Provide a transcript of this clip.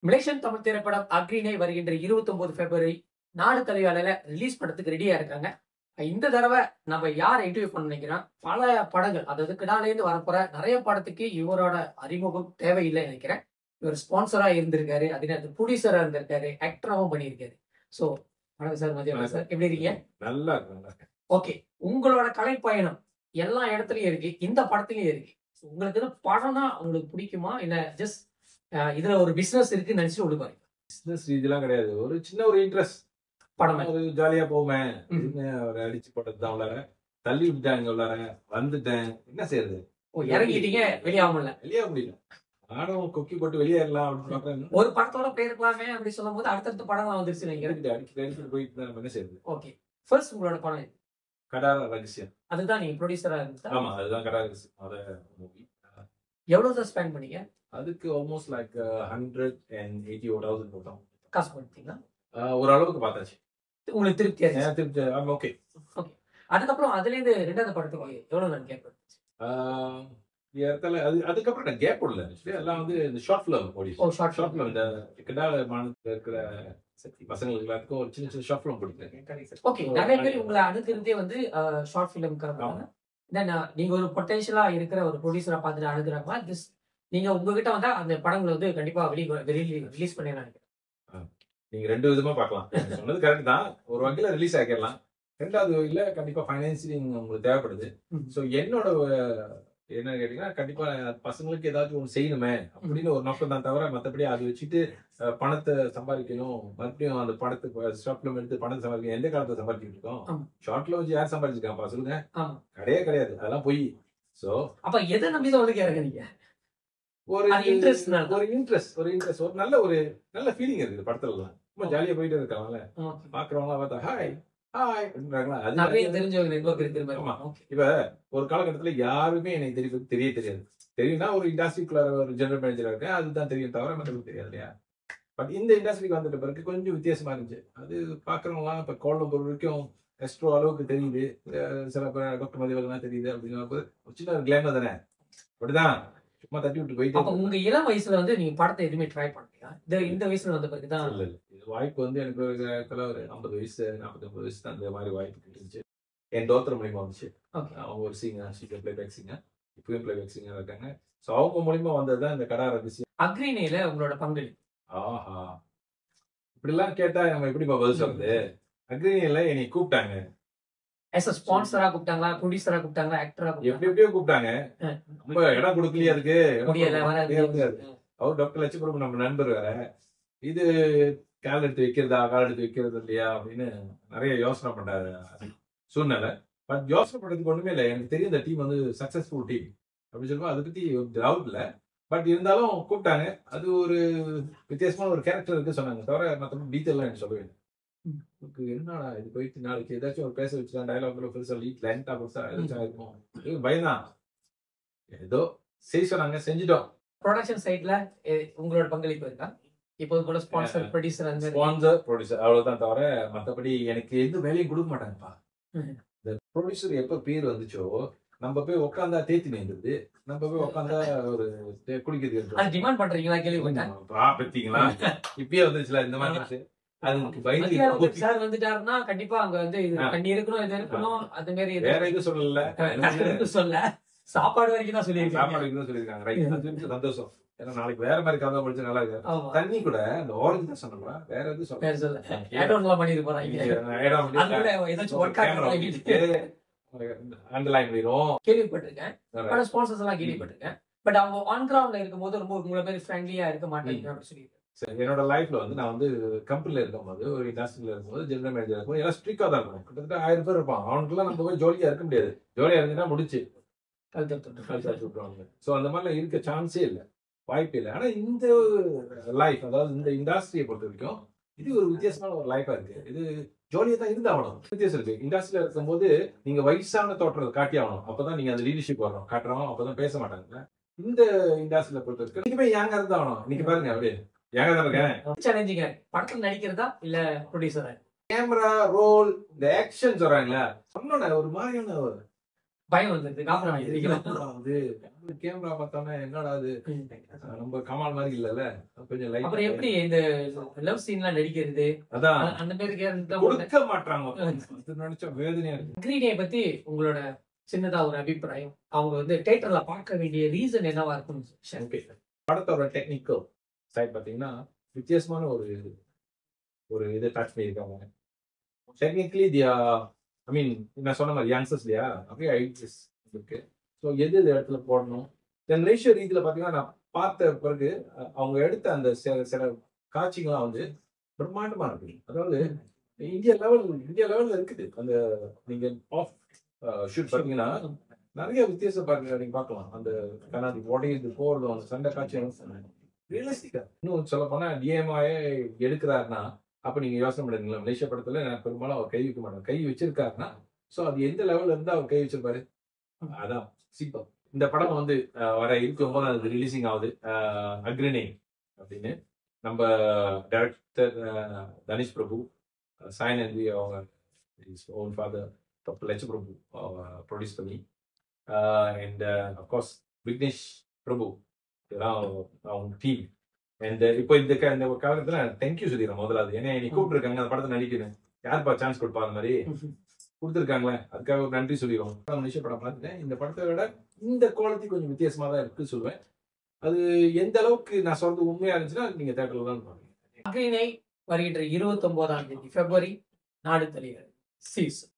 Malaysian Tamil திரைப்படம் அக்ரினை வருகின்ற 29 பிப்ரவரி நாடு தலைவாளையில ரிலீஸ் படத்துக்கு ரெடியா இருக்காங்க இந்த தடவை நம்ம யாரை இன்டர்வியூ பண்ண நினைக்கிறோம் பல படங்கள் அதாவது கிடாலேருந்து வரப்போற நிறைய படத்துக்கு இவரோட அறிமுகம் தேவையில்லை நினைக்கிறேன் இவர் ஸ்பான்சரா இருந்திருக்காரு அதே நேரத்தில் ப்ரொடியூசரா இருந்திருக்காரு ஆக்டராகவும் பண்ணியிருக்காரு ஸோ வணக்கம் சார் மதியம் சார் எப்படி இருக்கீங்க நல்லா இருக்கு நல்லா இருக்கு ஓகே உங்களோட கலை பயணம் எல்லா இடத்துலயும் இருக்கு இந்த படத்துலயும் இருக்கு So, உங்களுக்கு இது படம்னா உங்களுக்கு பிடிக்குமா இல்ல ஜஸ்ட் இதுல ஒரு பிசினஸ் இருக்குன்னு நினைச்சு உள்ள பாருங்க பிசினஸ் ரீதியெல்லாம் கிடையாது ஒரு சின்ன ஒரு இன்ட்ரெஸ்ட் படம் ஒரு ஜாலியா போவேன் ம். என்ன ஒரு அடிச்சு போட்டது தான் உள்ளார தள்ளி விட்டாங்க உள்ளார வந்துட்டேன் என்ன செய்யறது ஓ இறங்கிட்டீங்க வெளியாகல வெளியே முடியல நானும் கொக்கி போட்டு வெளியேறலாம் அப்படின்னு பாக்குறேன் ஒரு படத்தோட போயிருக்கலாமே அப்படி சொல்லும் போது அடுத்தடுத்த படம்லாம் வந்துருச்சு நினைக்கிறேன் அடிக்கிட்டு அடிக்கிட்டு அடிக்கிட்டு போயிட்டு தான் நம்ம என்ன செய்யறது ஓகே ஃபர்ஸ்ட் உங்களோட படம் எது? கடார ரகசியம் அதுதான் நீங்க ப்ரொடியூசரா இருந்தா ஆமா அதுதான் கடார ரகசியம் அத மூவி எவ்வளவு தான் ஸ்பெண்ட் பண்ணீங்க அதுக்கு almost like hundred and eighty oh thousand போட்டோம் காசு பண்ணிட்டீங்களா ஆஹ் ஓரளவுக்கு பார்த்தாச்சு உங்களுக்கு திருப்தியா இருந்துச்சு ஏன் திருப்பி ஓகே அதுக்கப்புறம் அதுல இருந்து ரெண்டாவது படத்துக்கு எவ்வளவு நான் கேட்பேன் ஆஹ் இடத்துல அது அதுக்கப்புறம் நான் கேப் விடல ஆக்சுவலி எல்லாம் வந்து இந்த ஷார்ட் ஃபிலிம் ஓடி ஓ ஷார்ட் ஷார்ட் ஃபிலிம் இந்த கிடால மாநிலத்தில் இருக்கிற பசங்களுக்கு எல்லாத்துக்கும் ஒரு சின்ன சின்ன ஷார்ட் ஃபிலிம் பிடிக்கிறேன் ஓகே நிறைய பேர் உங்களை அணுகிறதே வந்து ஷார்ட் ஃபிலிம்ங்கிறவங்க தென் நீங்க ஒரு பொட்டன்ஷியலா இருக்கிற ஒரு ப்ரொடியூசரா பார்த்துட்டு அணுகுறாங்க திஸ் நீங்க உங்ககிட்ட வந்தா அந்த படங்களை வந்து கண்டிப்பா வெளியே ரிலீஸ் பண்ணி நினைக்கிறேன் நீங்க ரெண்டு விதமா பார்க்கலாம் நீங்க சொன்னது கரெக்ட் தான் ஒரு வகையில ரிலீஸ் ஆக்கிடலாம் ரெண்டாவது வகையில கண்டிப்பா ஃபைனான்சியலிங் உங்களுக்கு தேவைப்படுது ம். ஸோ என்னோட அஹ், என்ன கேட்டீங்கன்னா கண்டிப்பா பசங்களுக்கு ஏதாச்சும் ஒன்று செய்யணுமே அப்படின்னு ஒரு நோக்கம் தான் தவிர மற்றபடி அதை வச்சுட்டு அஹ், பணத்தை சம்பாதிக்கணும் மறுபடியும் அந்த படத்துக்கு ஷார்ட் ஃபிலிம் எடுத்து பணத்தை சம்பாதிக்கணும் எந்த காலத்துல சம்பாதிச்சுட்டு இருக்கோம் ஆமா. ஷார்ட்ல வச்சு யார் சம்பாதிச்சிருக்காப்பா சொல்லுங்க ஆமா. கிடையவே கிடையாது அதெல்லாம் பொய் ஸோ அப்ப எதை நம்பி தான் வந்து இறங்குறீங்க ஒரு அது interestனால தான். ஒரு இன்ட்ரெஸ்ட் ஒரு இன்ட்ரெஸ்ட் ஒரு நல்ல ஒரு நல்ல ஃபீலிங் இருக்குது படத்துல எல்லாம் ரொம்ப ஜாலியா போயிட்டு இருக்காங்கல்ல Okay. பாக்குறவங்க பார்த்தா ஹாய் ஹாய் அப்படின்றாங்களா அது நிறைய நிறைய- தெரிஞ்சவங்க நெட்வொர்க் இருக்கிற மாதிரி ஆமா. Okay. ஒரு காலகட்டத்துல யாருமே எனக்கு தெரிய தெரிய தெரியாது தெரியும்னா ஒரு இண்டஸ்ட்ரிக்குள்ள ஒரு ஜெனரல் மேனேஜரா இருக்கேன் அதுதான் தெரியும் தவிர மற்றவங்களுக்கு தெரியாது இல்லையா பட் இந்த இண்டஸ்ட்ரிக்கு வந்துட்ட பிறகு கொஞ்சம் வித்தியாசமா இருந்துச்சு அது பாக்குறவங்களாம் இப்ப கோலம்பூர் வரைக்கும் எஸ்ட்ரோ அளவுக்கு தெரியுது அஹ் சில பேர் டாக்டர் மதிவெல்லாம் தெரியுது அப்படின்னு போது ஒரு சின்ன ஒரு கிளாமர் தானே அப்படிதான் சும்மா தட்டி விட்டு போயிட்டு அப்ப உங்க இளம் வயசுல வந்து நீங்க படத்தை எதுவுமே ட்ரை பண்ணலையா இந்த இந்த வயசுல வந்த பிறகுதான் இல்ல இல்ல இது வாய்ப்பு வந்து எனக்கு ஒரு இடத்துல ஒரு ஐம்பது வயசு நாற்பத்தி ஒன்பது வயசு தான் அந்த மாதிரி வாய்ப்பு இருந்துச்சு என் தோத்திரம் மூலியமா வந்துச்சு ஓகே அவங்க ஒரு சிங்கர் சீக்கிரம் பிளேபேக் சிங்கர் இப்பயும் பிளேபேக் சிங்கர் இருக்காங்க ஸோ அவங்க மூலியமா வந்ததுதான் இந்த கடா ரகசியம் அக்ரிணையில உங்களோட பங்களிப்பு ஆஹா இப்படிலாம் கேட்டா நம்ம எப்படிப்பா பதில் சொல்றது அக்ரினியில என்னை கூப்பிட்டாங்க எஸ் ஸ்பான்சரா கூப்பிட்டாங்களா ப்ரொடியூசரா கூப்பிட்டாங்களா ஆக்டரா எப்படி கூப்பிட்டாங்களா எப்படியோ கூப்பிட்டாங்க ஆ. ரொம்ப இடம் கொடுக்கலையா இருக்கு இடம் முடியல கொடுக்க வராது முடியாது. அவர் டாக்டர் லட்சபுரம் நம்ம நண்பர் வேற இது கால் எடுத்து வைக்கிறதா கால் எடுத்து வைக்கிறது இல்லையா அப்படின்னு நிறைய யோசனை பண்றாரு சூழ்நிலை பட் யோசனை பண்றதுக்கு ஒண்ணுமே இல்லை எனக்கு தெரியும் இந்த டீம் வந்து சக்சஸ்ஃபுல் டீம் அப்படின்னு சொல்லுவோம் அதை பத்தி டவுட் இல்லை பட் இருந்தாலும் கூப்பிட்டாங்க அது ஒரு வித்தியாசமான ஒரு கேரக்டர் இருக்கு சொன்னாங்க தவிர மற்றபடி டீட்டெயிலாம் எனக்கு சொல்லவே இல்லை ம். எனக்கு என்னடா இது போயிட்டு நாளைக்கு ஏதாச்சும் ஒரு பேச வச்சுக்கலாம் டைலாக்ல பெருசா லீட் லைன்டா பெருசா ஏதாச்சும் இருக்கும் இது பயம்தான் ஏதோ செய்ய சொன்னாங்க செஞ்சுட்டோம் ப்ரொடக்ஷன் சைட்ல உங்களோட பங்களிப்பு இருக்கா இப்போ கூட ஸ்பான்சர் ப்ரொடியூசர் அந்த மாதிரி ஸ்பான்சர் ப்ரொடியூசர் அவ்வளவுதான் தவிர மத்தபடி எனக்கு எந்த வேலையும் கொடுக்க மாட்டாங்கப்பா ம். இந்த ப்ரொடியூசர் எப்ப பேர் வந்துச்சோ நம்ம போய் உட்காந்தா தேத்தி நேர்ந்தது நம்ம போய் உட்காந்தா ஒரு தே- குடிக்கிறதுக்கு அது டிமாண்ட் பண்றீங்களா கேள்விப்பட்டேன் பா, பாத்தீங்களா இப்பயே வந்துச்சுல இந்த மாதிரி விஷயம். அது எனக்கு பயந்து மத்தியானம் சார் வந்துட்டாருன்னா கண்டிப்பா அங்க வந்து இது ஆ. கண்ணி இருக்கணும் இது இருக்கணும் அது மாதிரி இது வேற எதுவும் சொல்லல எதுவும் சொல்ல சாப்பாடு வரைக்கும் தான் சொல்லியிருக்காங்க சாப்பாடு வைக்கணும்னு சொல்லியிருக்காங்க ரைட் அது எனக்கு சந்தோஷம் ஏன்னா நாளைக்கு வேற மாதிரி கதை படிச்சு நல்லா இருக்கு ஆமா தண்ணி கூட அந்த ஆரஞ்சு தான் சொன்னோம்னா வேற எதுவும் சொல்ல பேர் சொல்ல ஏட் ஒன்லாம் பண்ணிட்டு போறாங்க அது கூட ஏதாச்சும் ஒர்க் ஆகும் அண்டர்லைன் பண்ணிடும் கேள்விப்பட்டிருக்கேன் பல ஸ்பான்சர்ஸ் எல்லாம் கேள்விப்பட்டிருக்கேன் பட் அவங்க ஆன் கிரவுண்ட்ல இருக்கும்போது ரொம்ப உங்களை மாதிரி ஃப்ரெண்ட்லியா இருக்க மாட்டேங்க அப்படின்னு சொல்லி சரி, என்னோட லைஃப்ல வந்து நான் வந்து கம்பெனில இருக்கும்போது ஒரு இண்டஸ்ட்ரியில இருக்கும்போது ஜெனரல் மேனேஜர் இருக்கும்போது எல்லாம் ஸ்ட்ரிக்டா தான் இருக்கும் கிட்டத்தட்ட ஆயிரம் பேர் இருப்பான் அவனுக்குலாம் நம்ம போய் ஜோலியா இருக்க முடியாது ஜோலியா இருந்தீங்கன்னா முடிச்சு கல்தர் ஸோ அந்த மாதிரிலாம் இருக்க சான்ஸே இல்லை வாய்ப்பே இல்லை ஆனா இந்த லைஃப் அதாவது இந்த இண்டஸ்ட்ரியை பொறுத்த வரைக்கும் இது ஒரு வித்தியாசமான ஒரு லைஃபா இருக்கு இது ஜோலியா தான் இருந்தாகணும் வித்தியாசம் இருக்கு இண்டஸ்ட்ரியில இருக்கும்போது நீங்க வயசான தோற்றத்தை காட்டி ஆகணும் அப்பதான் நீங்க அந்த லீடர்ஷிப் வரணும் காட்டுறோம் அப்பதான் பேச மாட்டாங்க இந்த இண்டஸ்ட்ரியில பொறுத்த வரைக்கும் இன்னைக்கு போய் ஏங்க இருந்தாகணும் இன்னைக்கு பாருங்க அப்படியே ஏங்க தான் இருக்கேன் சேலஞ்சிங்க படத்துல நடிக்கிறதா இல்ல ப்ரொடியூசரா கேமரா ரோல் இந்த ஆக்ஷன் சொல்றாங்களா சொன்னோட ஒரு மாதிரியான ஒரு பயம் வந்தது காப்பரம் வாங்கிருக்கீங்களா வந்து கேமரா பார்த்தோன்னே என்னடா அது நம்ம கமால் மாதிரி இல்லல்ல கொஞ்சம் லைட் அப்புறம் எப்படி இந்த லவ் சீன்லாம் நடிக்கிறது அதான் அ- அந்த மாதிரி கேரக்டர் கொடுக்க மாட்டாங்க அது நினைச்சா வேதனையா இருக்கு அக்ரினியை பத்தி உங்களோட சின்னதா ஒரு அபிப்பிராயம் அவங்க வந்து தியேட்டர்ல பார்க்க வேண்டிய ரீசன் என்னவா இருக்கும் ஓகே படத்தோட டெக்னிக்கல் சைட் பாத்தீங்கன்னா வித்தியாசமான ஒரு ஒரு இது டச் பண்ணியிருக்காங்க டெக்னிக்கலி தியா ஐ மீன் நான் சொன்ன மாதிரி யங்ஸ்டர்ஸ் இல்லையா அப்படியே ஐடியஸ் இருக்கு ஸோ எது எது இடத்துல போடணும் தென் ரேஷியோ ரீதியில் பார்த்தீங்கன்னா நான் பார்த்த பிறகு அஹ், அவங்க எடுத்த அந்த சில சில காட்சிகள்லாம் வந்து பிரம்மாண்டமா இருக்கு அதாவது இந்தியா லெவல் இந்தியா லெவல்ல இருக்குது அந்த நீங்க ஆஃப் ஷூட் பார்த்தீங்கன்னா நிறைய வித்தியாசம் பாருங்க நீங்க பார்க்கலாம் அந்த கண்ணாடி உடையுது போறதும் அந்த சண்டை காட்சி ரியலிஸ்டிக்கா இன்னும் சொல்ல போனா டிஎம்ஐ எடுக்கிறாருன்னா அப்ப நீங்க யோசனை பண்ணுங்களா மலேசியா படத்துல நான் பெரும்பாலும் அவர் கை வைக்க மாட்டேன் கை வச்சிருக்காருன்னா சோ அது எந்த லெவல்ல இருந்து அவர் கை வச்சிருப்பாரு அதான் சிப்பம் இந்த படம் வந்து அஹ், வர இருக்கும் போது அது ரிலீசிங் ஆகுது அக்ரினே அப்படின்னு நம்ம டைரக்டர் தனிஷ் பிரபு சாய் நந்தி அவங்க own father doctor Laksha Prabhu produce பண்ணி அண்ட் அஃப்கோர்ஸ் விக்னேஷ் பிரபு இதெல்லாம் அவங்க டீம் அண்ட் இப்போ இந்த க- இந்த காலத்துல தேங்க்யூ சொல்லிடுறேன் முதல்ல அது ஏன்னா நீ கூப்பிட்டுருக்காங்க அந்த படத்தை நடிக்கணும் யாருப்பா சான்ஸ் கொடுப்பா அந்த மாதிரி கொடுத்துருக்காங்களே அதுக்காக ஒரு நன்றி சொல்லிடுவோம் படம் மனுஷ படம் பார்த்துட்டேன் இந்த படத்தை விட இந்த குவாலிட்டி கொஞ்சம் வித்தியாசமா தான் இருக்கு சொல்லுவேன் அது எந்த அளவுக்கு நான் சொல்றது உண்மையா இருந்துச்சுன்னா நீங்க தேட்டர்ல தான் பாருங்க அக்ரினை வருகின்ற இருபத்தி ஒன்பதாம் தேதி பிப்ரவரி நாடு தழுவியது சீஸ்